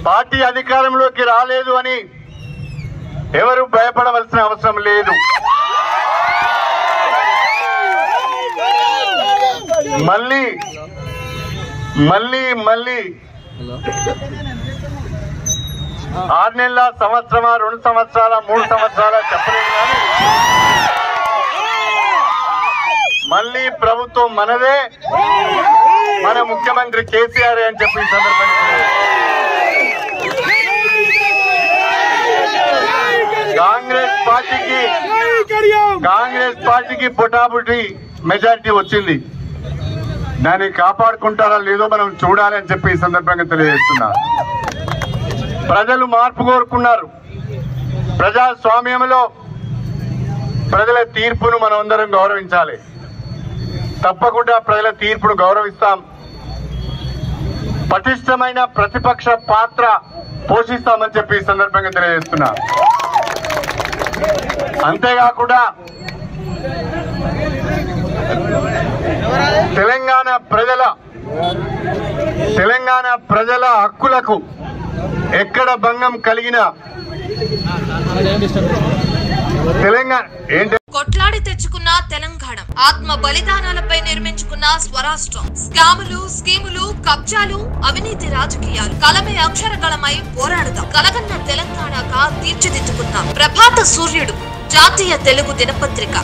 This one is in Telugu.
పార్టీ అధికారంలోకి రాలేదు అని ఎవరు భయపడవలసిన అవసరం లేదు మళ్ళీ మళ్ళీ మళ్ళీ ఆరు నెలల సంవత్సరమా రెండు సంవత్సరాల మూడు సంవత్సరాల చెప్పలేదు కానీ మళ్ళీ ప్రభుత్వం మనదే మన ముఖ్యమంత్రి కేసీఆర్ అని చెప్పి ఈ సందర్భంగా కాంగ్రెస్ పార్టీకి కాంగ్రెస్ పార్టీకి పొటాపుటి మెజారిటీ వచ్చింది దాన్ని కాపాడుకుంటారా లేదో మనం చూడాలి అని చెప్పి ఈ సందర్భంగా తెలియజేస్తున్నా ప్రజలు మార్పు కోరుకున్నారు ప్రజాస్వామ్యంలో ప్రజల తీర్పును మనం అందరం గౌరవించాలి తప్పకుండా ప్రజల తీర్పును గౌరవిస్తాం పటిష్టమైన ప్రతిపక్ష పాత్ర పోషిస్తామని చెప్పి ఈ సందర్భంగా తెలియజేస్తున్నా అంతేకాకుండా తెలంగాణ ప్రజల తెలంగాణ ప్రజల హక్కులకు ఎక్కడ భంగం కలిగినా తెలంగాణ ఏంటి కొట్లాడి తెచ్చుకున్న తెలంగాణ ఆత్మ బలిదానాలపై నిర్మించుకున్న స్వరాష్ట్రం స్కాములు స్కీములు కబ్జాలు అవినీతి రాజకీయాలు కలమే అక్షరగళమై పోరాడుదాం కలగన్న తెలంగాణగా తీర్చిదిద్దుకుందాం ప్రభాత సూర్యుడు జాతీయ తెలుగు దినపత్రిక